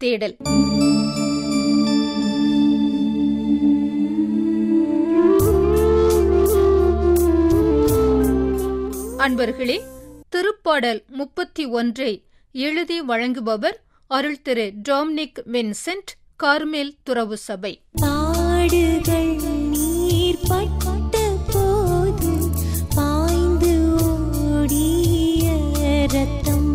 தேடல் அன்பர்களே திருப்பாடல் முப்பத்தி ஒன்றை எழுதி வழங்குபவர் அருள் திரு டொமினிக் வின்சென்ட் கார்மேல் துறவு சபை பாடுகள் நீர் பட்ட போது பாய்ந்து ஓடிய ரத்தம்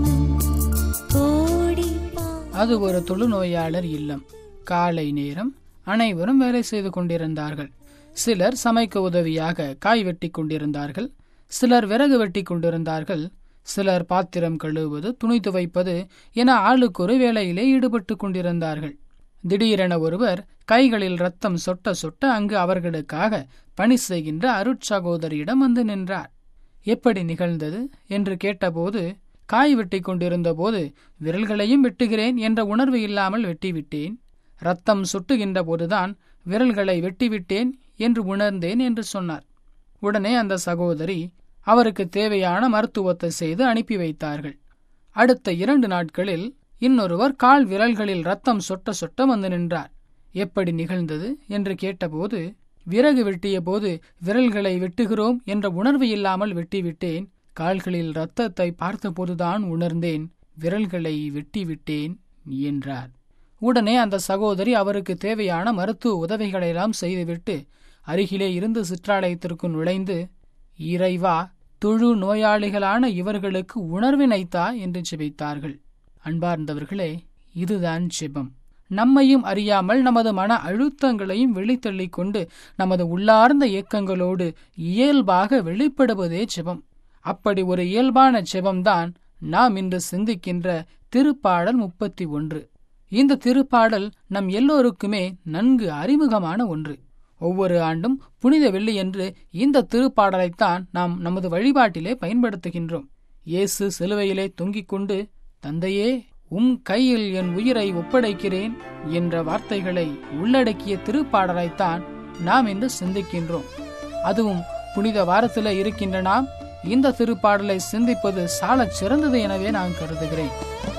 கோடி அது ஒரு தொழுநோயாளர் இல்லம் காலை நேரம் அனைவரும் வேலை செய்து கொண்டிருந்தார்கள் சிலர் சமைக்க உதவியாக காய் வெட்டி கொண்டிருந்தார்கள் சிலர் விறகு வெட்டி கொண்டிருந்தார்கள் சிலர் பாத்திரம் கழுவுவது துணி துவைப்பது என ஆளுக்கொரு வேலையிலே ஈடுபட்டு கொண்டிருந்தார்கள் திடீரென ஒருவர் கைகளில் ரத்தம் சொட்ட சொட்ட அங்கு அவர்களுக்காக பணி செய்கின்ற அருட்சகோதரியிடம் வந்து நின்றார் எப்படி நிகழ்ந்தது என்று கேட்டபோது காய் வெட்டி கொண்டிருந்த போது விரல்களையும் வெட்டுகிறேன் என்ற உணர்வு இல்லாமல் வெட்டிவிட்டேன் ரத்தம் சுட்டுகின்ற போதுதான் விரல்களை வெட்டிவிட்டேன் என்று உணர்ந்தேன் என்று சொன்னார் உடனே அந்த சகோதரி அவருக்கு தேவையான மருத்துவத்தை செய்து அனுப்பி வைத்தார்கள் அடுத்த இரண்டு நாட்களில் இன்னொருவர் கால் விரல்களில் ரத்தம் சொட்ட சொட்ட வந்து நின்றார் எப்படி நிகழ்ந்தது என்று கேட்டபோது விறகு வெட்டிய போது விரல்களை வெட்டுகிறோம் என்ற உணர்வு இல்லாமல் வெட்டிவிட்டேன் கால்களில் இரத்தத்தை பார்த்தபோதுதான் உணர்ந்தேன் விரல்களை வெட்டிவிட்டேன் என்றார் உடனே அந்த சகோதரி அவருக்கு தேவையான மருத்துவ உதவிகளையெல்லாம் செய்துவிட்டு அருகிலே இருந்து சிற்றாலயத்திற்கு நுழைந்து இறைவா தொழு நோயாளிகளான இவர்களுக்கு உணர்வினைத்தா என்று ஜெபித்தார்கள் அன்பார்ந்தவர்களே இதுதான் ஜெபம் நம்மையும் அறியாமல் நமது மன அழுத்தங்களையும் வெளித்தள்ளிக் கொண்டு நமது உள்ளார்ந்த இயக்கங்களோடு இயல்பாக வெளிப்படுவதே ஜெபம் அப்படி ஒரு இயல்பான ஜெபம்தான் நாம் இன்று சிந்திக்கின்ற திருப்பாடல் முப்பத்தி ஒன்று இந்த திருப்பாடல் நம் எல்லோருக்குமே நன்கு அறிமுகமான ஒன்று ஒவ்வொரு ஆண்டும் புனித வெள்ளியன்று இந்த திருப்பாடலைத்தான் நாம் நமது வழிபாட்டிலே பயன்படுத்துகின்றோம் இயேசு சிலுவையிலே தொங்கிக் கொண்டு தந்தையே உம் கையில் என் உயிரை ஒப்படைக்கிறேன் என்ற வார்த்தைகளை உள்ளடக்கிய திருப்பாடலைத்தான் நாம் இன்று சிந்திக்கின்றோம் அதுவும் புனித வாரத்தில் இருக்கின்ற நாம் இந்த திருப்பாடலை சிந்திப்பது சாலச் சிறந்தது எனவே நான் கருதுகிறேன்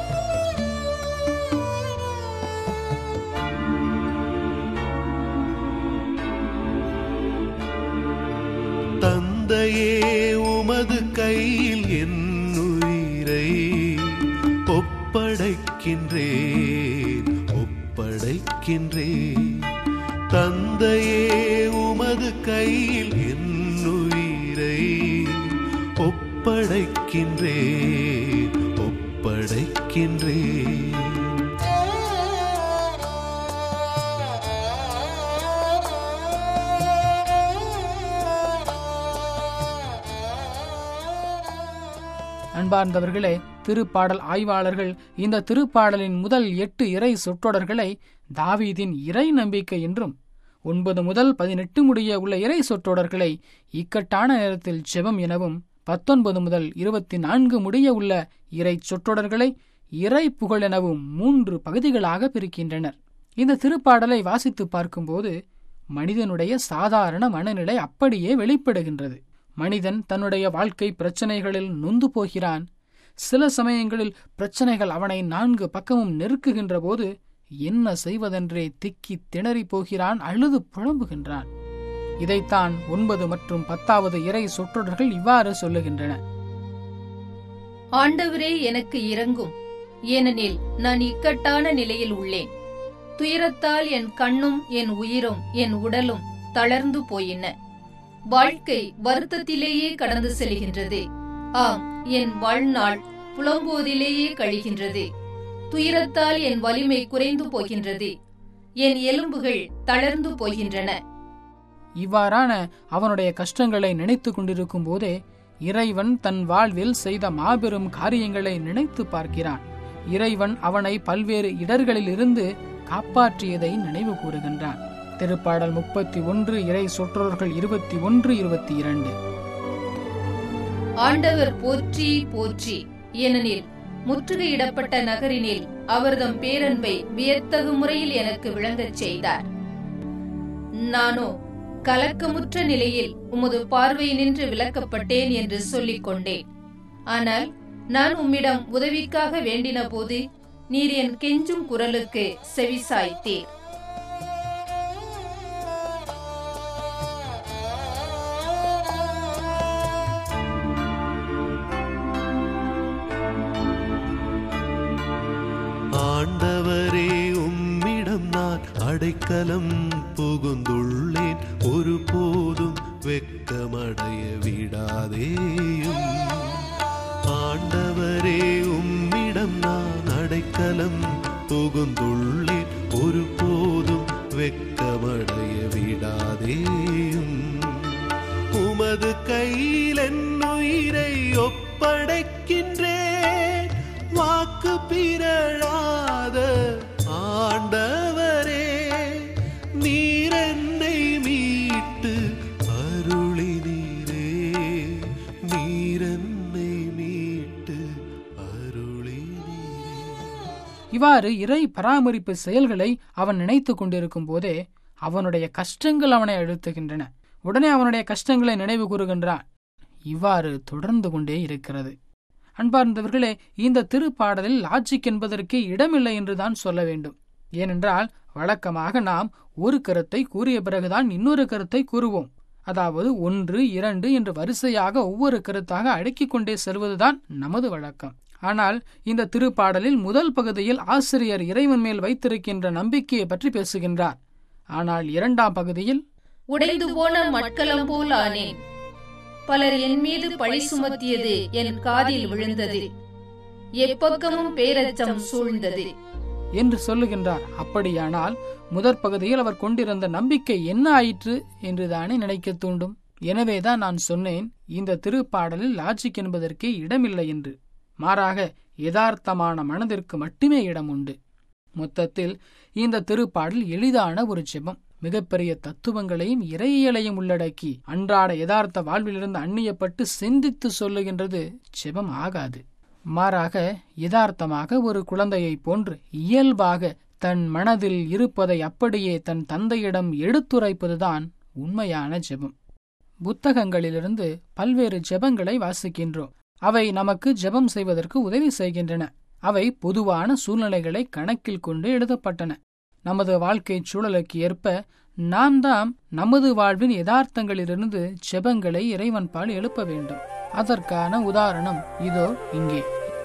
தந்தையே உமது கையில் என் உயிரை ஒப்படைக்கின்றேன் ஒப்படைக்கின்றேன் தந்தையே உமது கையில் என் உயிரை ஒப்படைக்கின்றேன் ஒப்படைக்கின்றேன் அன்பார்ந்தவர்களே திருப்பாடல் ஆய்வாளர்கள் இந்த திருப்பாடலின் முதல் எட்டு இறை சொற்றொடர்களை தாவீதின் இறை நம்பிக்கை என்றும் ஒன்பது முதல் பதினெட்டு முடிய உள்ள இறை சொற்றொடர்களை இக்கட்டான நேரத்தில் ஜெபம் எனவும் பத்தொன்பது முதல் இருபத்தி நான்கு முடிய உள்ள இறை சொற்றொடர்களை இறை புகழ் எனவும் மூன்று பகுதிகளாக பிரிக்கின்றனர் இந்த திருப்பாடலை வாசித்து பார்க்கும்போது மனிதனுடைய சாதாரண மனநிலை அப்படியே வெளிப்படுகின்றது மனிதன் தன்னுடைய வாழ்க்கை பிரச்சனைகளில் நொந்து போகிறான் சில சமயங்களில் பிரச்சனைகள் அவனை நான்கு பக்கமும் நெருக்குகின்ற போது என்ன செய்வதென்றே திக்கி திணறி போகிறான் அழுது புலம்புகின்றான் இதைத்தான் ஒன்பது மற்றும் பத்தாவது இறை சொற்றொடர்கள் இவ்வாறு சொல்லுகின்றன ஆண்டவரே எனக்கு இறங்கும் ஏனெனில் நான் இக்கட்டான நிலையில் உள்ளேன் துயரத்தால் என் கண்ணும் என் உயிரும் என் உடலும் தளர்ந்து போயின வாழ்க்கை வருத்தத்திலேயே கடந்து செல்கின்றது ஆம் என் வாழ்நாள் புலம்போதிலேயே கழிகின்றது துயரத்தால் என் வலிமை குறைந்து போகின்றது என் எலும்புகள் தளர்ந்து போகின்றன இவ்வாறான அவனுடைய கஷ்டங்களை நினைத்து கொண்டிருக்கும் போதே இறைவன் தன் வாழ்வில் செய்த மாபெரும் காரியங்களை நினைத்து பார்க்கிறான் இறைவன் அவனை பல்வேறு இடர்களிலிருந்து காப்பாற்றியதை நினைவு கூறுகின்றான் திருப்பாடல் முப்பத்தி ஒன்று இறை சொற்றோர்கள் இருபத்தி ஒன்று இருபத்தி இரண்டு ஆண்டவர் போற்றி போற்றி ஏனெனில் முற்றுகையிடப்பட்ட நகரினில் அவர்தம் பேரன்பை வியத்தகு முறையில் எனக்கு விளங்கச் செய்தார் நானோ கலக்கமுற்ற நிலையில் உமது பார்வை நின்று விலக்கப்பட்டேன் என்று சொல்லிக் கொண்டேன் ஆனால் நான் உம்மிடம் உதவிக்காக வேண்டின போது நீர் என் கெஞ்சும் குரலுக்கு செவிசாய்த்தீர் ஆண்டவரே உம்மிடம் நான் அடைக்கலம் புகுந்துள்ளேன் ஒரு போதும் வெட்கமடைய விடாதேயும் ஆண்டவரே உம்மிடம் நான் அடைக்கலம் புகுந்துள்ளேன் ஒரு போதும் வெட்கமடைய விடாதேயும் உமது கையில் என் உயிரை ஒப்படைக்கின்றேன் வாக்கு பிறழாத ஆண்டவரே நீர் என்னை மீட்டு அருளினீரே நீர் என்னை மீட்டு அருளினீரே இவ்வாறு இறை பராமரிப்பு செயல்களை அவன் நினைத்துக் கொண்டிருக்கும் போதே அவனுடைய கஷ்டங்கள் அவனை அழுத்துகின்றன உடனே அவனுடைய கஷ்டங்களை நினைவு கூறுகின்றான் இவ்வாறு தொடர்ந்து கொண்டே இருக்கிறது அன்பார்ந்தவர்களே இந்த திருப்பாடலில் லாஜிக் என்பதற்கே இடமில்லை என்றுதான் சொல்ல வேண்டும் ஏனென்றால் வழக்கமாக நாம் ஒரு கருத்தை கூறிய பிறகுதான் இன்னொரு கருத்தை கூறுவோம் அதாவது ஒன்று இரண்டு என்று வரிசையாக ஒவ்வொரு கருத்தாக அடுக்கிக் கொண்டே செல்வதுதான் நமது வழக்கம் ஆனால் இந்த திருப்பாடலில் முதல் பகுதியில் ஆசிரியர் இறைவன் மேல் வைத்திருக்கின்ற நம்பிக்கையை பற்றி பேசுகின்றார் ஆனால் இரண்டாம் பகுதியில் உடைந்து போன மட்கலம் போல் ஆனேன் பலர் என் மீது பழி சுமத்தியது என் காதில் விழுந்தது எப்பக்கமும் பேரச்சம் சூழ்ந்தது என்று சொல்லுகின்றார் அப்படியானால் முதற் பகுதியில் அவர் கொண்டிருந்த நம்பிக்கை என்ன ஆயிற்று என்றுதானே நினைக்கத் தூண்டும் எனவேதான் நான் சொன்னேன் இந்த திருப்பாடலில் லாஜிக் என்பதற்கே இடமில்லை என்று மாறாக யதார்த்தமான மனதிற்கு மட்டுமே இடம் உண்டு மொத்தத்தில் இந்த திருப்பாடல் எளிதான ஒரு ஜெபம் மிகப்பெரிய தத்துவங்களையும் இறையியலையும் உள்ளடக்கி அன்றாட யதார்த்த வாழ்விலிருந்து அந்நியப்பட்டு சிந்தித்து சொல்லுகின்றது ஜெபம் ஆகாது மாறாக யதார்த்தமாக ஒரு குழந்தையைப் போன்று இயல்பாக தன் மனதில் இருப்பதை அப்படியே தன் தந்தையிடம் எடுத்துரைப்பதுதான் உண்மையான ஜெபம் புத்தகங்களிலிருந்து பல்வேறு ஜெபங்களை வாசிக்கின்றோம் அவை நமக்கு ஜெபம் செய்வதற்கு உதவி செய்கின்றன அவை பொதுவான சூழ்நிலைகளை கணக்கில் கொண்டு எழுதப்பட்டன நமது வாழ்க்கை சூழலுக்கு ஏற்ப நாம் தாம் நமது வாழ்வின் யதார்த்தங்களிலிருந்து ஜெபங்களை இறைவன் பால் எழுப்ப வேண்டும் அதற்கான உதாரணம் இதோ இங்கே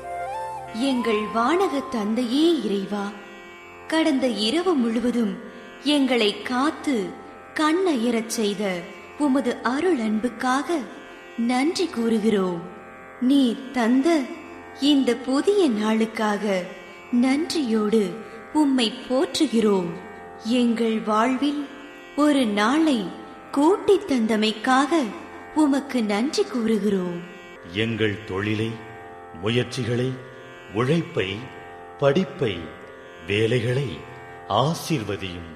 எங்கள் வானக தந்தையே இறைவா கடந்த இரவு முழுவதும் எங்களை காத்து கண்ணயரச் செய்த உமது அருள் அன்புக்காக நன்றி கூறுகிறோம் நீர் தந்த இந்த புதிய நாளுக்காக நன்றியோடு உம்மை போற்றுகிறோம் எங்கள் வாழ்வில் ஒரு நாளை கூட்டித் தந்தமைக்காக உமக்கு நன்றி கூறுகிறோம் எங்கள் தொழிலை முயற்சிகளை உழைப்பை படிப்பை வேலைகளை ஆசீர்வதியும்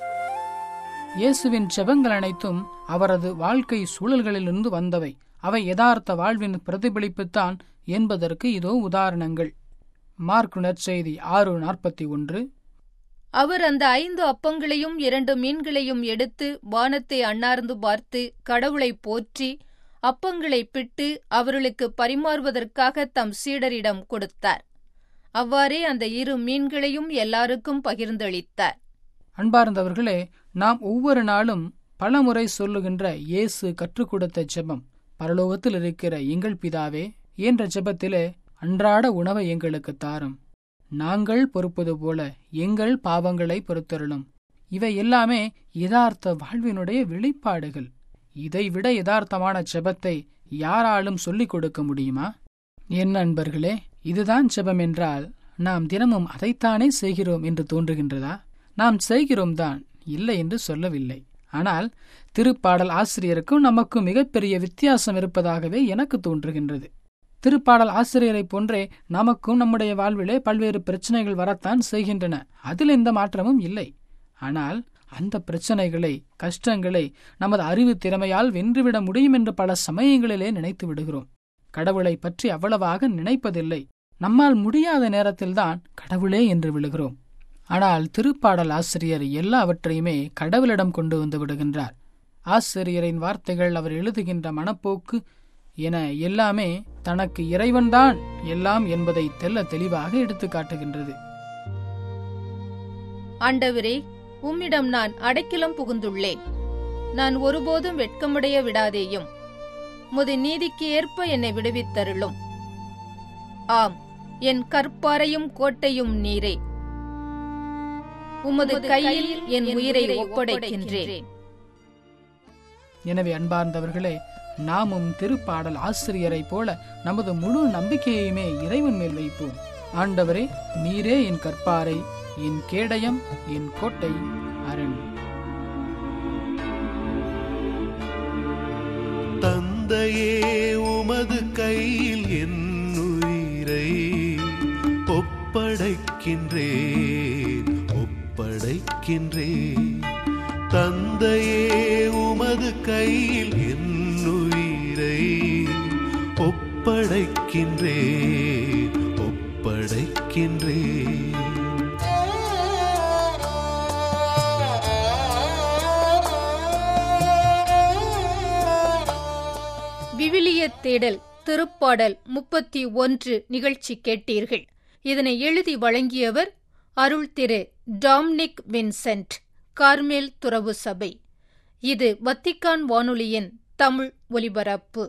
இயேசுவின் ஜெபங்கள் அனைத்தும் அவரது வாழ்க்கை சூழல்களிலிருந்து வந்தவை அவை யதார்த்த வாழ்வின் பிரதிபலிப்புத்தான் என்பதற்கு இதோ உதாரணங்கள் மார்க் நற்செய்தி ஆறு நாற்பத்தி ஒன்று அவர் அந்த ஐந்து அப்பங்களையும் இரண்டு மீன்களையும் எடுத்து வானத்தை அண்ணார்ந்து பார்த்து கடவுளை போற்றி அப்பங்களை பிட்டு அவர்களுக்கு பரிமாறுவதற்காக தம் சீடரிடம் கொடுத்தார் அவ்வாறே அந்த இரு மீன்களையும் எல்லாருக்கும் பகிர்ந்தளித்தார் அன்பார்ந்தவர்களே நாம் ஒவ்வொரு நாளும் பலமுறை சொல்லுகின்ற இயேசு கற்றுக் கொடுத்த ஜெபம் பரலோகத்தில் இருக்கிற எங்கள் பிதாவே என்ற ஜெபத்திலே அன்றாட உணவை எங்களுக்கு தாரும் நாங்கள் பொறுப்பது போல எங்கள் பாவங்களை பொறுத்தருளும் இவை எல்லாமே யதார்த்த வாழ்வினுடைய வெளிப்பாடுகள் இதைவிட யதார்த்தமான ஜெபத்தை யாராலும் சொல்லிக் கொடுக்க முடியுமா என் நண்பர்களே இதுதான் ஜெபம் என்றால் நாம் தினமும் அதைத்தானே செய்கிறோம் என்று தோன்றுகின்றதா நாம் செய்கிறோம் தான் இல்லை என்று சொல்லவில்லை ஆனால் திருப்பாடல் ஆசிரியருக்கும் நமக்கும் மிகப்பெரிய வித்தியாசம் இருப்பதாகவே எனக்கு தோன்றுகின்றது திருப்பாடல் ஆசிரியரைப் போன்றே நமக்கும் நம்முடைய வாழ்விலே பல்வேறு பிரச்சனைகள் வரத்தான் செய்கின்றன அதில் எந்த மாற்றமும் இல்லை ஆனால் அந்த பிரச்சனைகளை கஷ்டங்களை நமது அறிவு திறமையால் வென்றுவிட முடியும் என்று பல சமயங்களிலே நினைத்து விடுகிறோம் கடவுளை பற்றி அவ்வளவாக நினைப்பதில்லை நம்மால் முடியாத நேரத்தில்தான் கடவுளே என்று விழுகிறோம் ஆனால் திருப்பாடல் ஆசிரியர் எல்லாவற்றையுமே கடவுளிடம் கொண்டு வந்து விடுகின்றார் ஆசிரியரின் வார்த்தைகள் அவர் எழுதுகின்ற மனப்போக்கு என எல்லாமே தனக்கு இறைவன்தான் எல்லாம் என்பதை தெல்ல தெளிவாக எடுத்து காட்டுகின்றது ஆண்டவரே உம்மிடம் நான் அடைக்கலம் புகுந்துள்ளேன் நான் ஒருபோதும் வெட்கமடைய விடாதேயும் முது நீதிக்கு ஏற்ப என்னை விடுவித்தருளும் ஆம் என் கற்பாரையும் கோட்டையும் நீரே உமது கையில் என் உயிரை ஒப்படைக்கின்றேன் எனவே அன்பார்ந்தவர்களே நாமும் திருப்பாடல் ஆசிரியரைப் போல நமது முழு நம்பிக்கையுமே இறைவன் மேல் வைப்போம் ஆண்டவரே நீரே என் கற்பாரை என் கேடயம் என் கோட்டை அரண் தந்தையே உமது கையில் என் உயிரை ஒப்படைக்கின்றேன் ஒப்படைக்கின்றேன் தந்தையே உமது கையில் என் உயிரை ஒப்படைக்கின்றேன் ஒப்படைக்கின்றேன் விவிலிய தேடல் திருப்பாடல் முப்பத்தி ஒன்று நிகழ்ச்சி கேட்டீர்கள் இதனை எழுதி வழங்கியவர் அருள் திரு டாம்னிக் வின்சென்ட் கார்மேல் துறவு சபை இது வத்திக்கான் வானொலியின் தமிழ் ஒலிபரப்பு